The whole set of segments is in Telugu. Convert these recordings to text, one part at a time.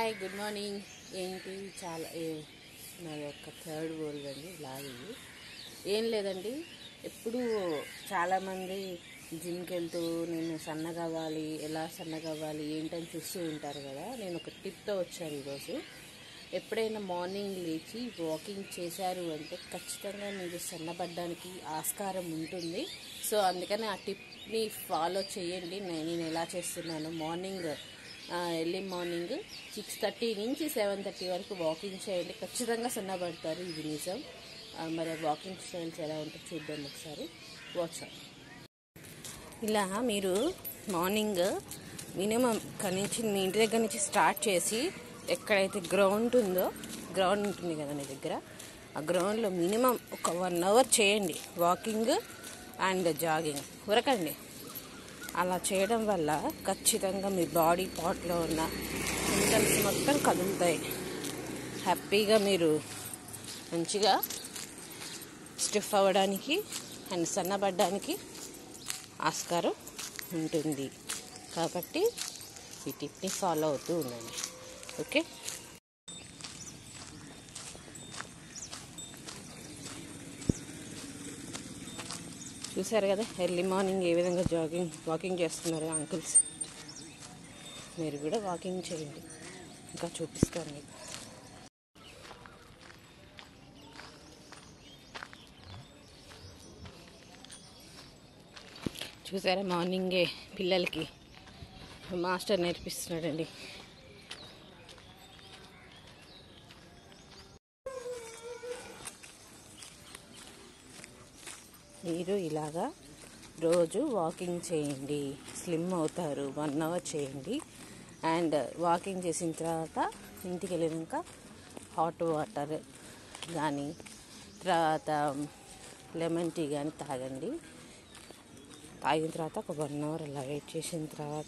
హాయ్ గుడ్ మార్నింగ్ ఏంటి చాలా ఏ- నాది యొక్క థర్డ్ వరల్డ్ అండి బ్లాగ్ ఇది ఏం లేదండి ఎప్పుడు చాలామంది జిమ్కి వెళ్తూ నేను సన్నగా అవ్వాలి ఎలా సన్నగా అవ్వాలి ఏంటని చూస్తూ ఉంటారు కదా నేను ఒక టిప్తో వచ్చాను ఈరోజు ఎప్పుడైనా మార్నింగ్ లేచి వాకింగ్ చేశారు అంటే ఖచ్చితంగా మీరు సన్నబడ్డానికి ఆస్కారం ఉంటుంది సో అందుకని ఆ టిప్ని ఫాలో చేయండి నేను నేను ఎలా చేస్తున్నాను morning early morning six thirty నుంచి సెవెన్ థర్టీ వరకు వాకింగ్ చేయండి ఖచ్చితంగా సన్నబడతారు ఇది నిజం ఆ, మరి వాకింగ్ స్టైల్స్ ఎలా ఉంటుందో చూద్దాం ఒకసారి వాట్సాప్ ఇలా మీరు మార్నింగ్ మినిమం ఇక్కడ నుంచి మీ ఇంటి దగ్గర నుంచి స్టార్ట్ చేసి ఎక్కడైతే గ్రౌండ్ ఉందో గ్రౌండ్ ఉంటుంది కదా మీ దగ్గర ఆ గ్రౌండ్లో మినిమం ఒక వన్ అవర్ చేయండి వాకింగ్ అండ్ జాగింగ్ ఉరకండి అలా చేయడం వల్ల ఖచ్చితంగా మీ బాడీ పార్ట్లో ఉన్న సింటమ్స్ మొత్తం కదులుతాయి హ్యాపీగా మీరు మంచిగా స్టిఫ్ అవ్వడానికి అండ్ సన్నబడ్డానికి ఆస్కారం ఉంటుంది కాబట్టి ఈ టిప్ని ఫాలో అవుతూ ఉండండి ఓకే చూసారు కదా ఎర్లీ మార్నింగ్ ఏ విధంగా జాగింగ్ వాకింగ్ చేస్తున్నారు అంకుల్స్ మీరు కూడా వాకింగ్ చేయండి ఇంకా చూపిస్తాను మీకు చూసారా మార్నింగే పిల్లలకి మాస్టర్ నేర్పిస్తున్నాడండి మీరు ఇలాగా రోజు వాకింగ్ చేయండి స్లిమ్ అవుతారు వన్ అవర్ చేయండి అండ్ వాకింగ్ చేసిన తర్వాత ఇంటికి వెళ్ళినాక హాట్ వాటర్ కానీ తర్వాత లెమన్ టీ కానీ తాగండి తాగిన తర్వాత ఒక వన్ అవర్ అలా వెయిట్ చేసిన తర్వాత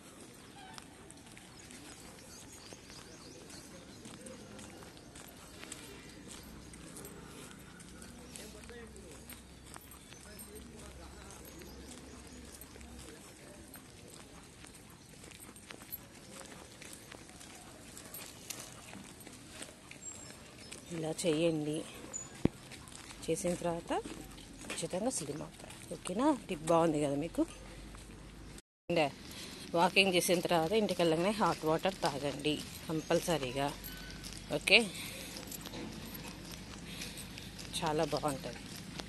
ఇలా చేయండి చేసిన తర్వాత ఖచ్చితంగా స్లిమ్ అవుతారు ఓకేనా టిప్ బాగుంది కదా మీకు అండ్ వాకింగ్ చేసిన తర్వాత ఇంటికి వెళ్ళగానే హాట్ వాటర్ తాగండి కంపల్సరీగా ఓకే చాలా బాగుంటుంది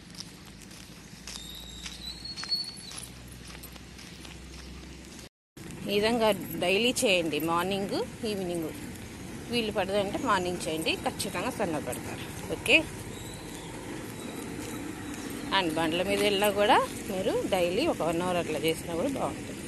ఈ విధంగా డైలీ చేయండి మార్నింగ్ ఈవినింగ్ వీళ్ళు పడదంటే మార్నింగ్ చేయండి ఖచ్చితంగా సన్నపడతారు ఓకే అండ్ బండ్ల మీద వెళ్ళినా కూడా మీరు డైలీ ఒక వన్ అవర్ అట్లా చేసినా కూడా బాగుంటుంది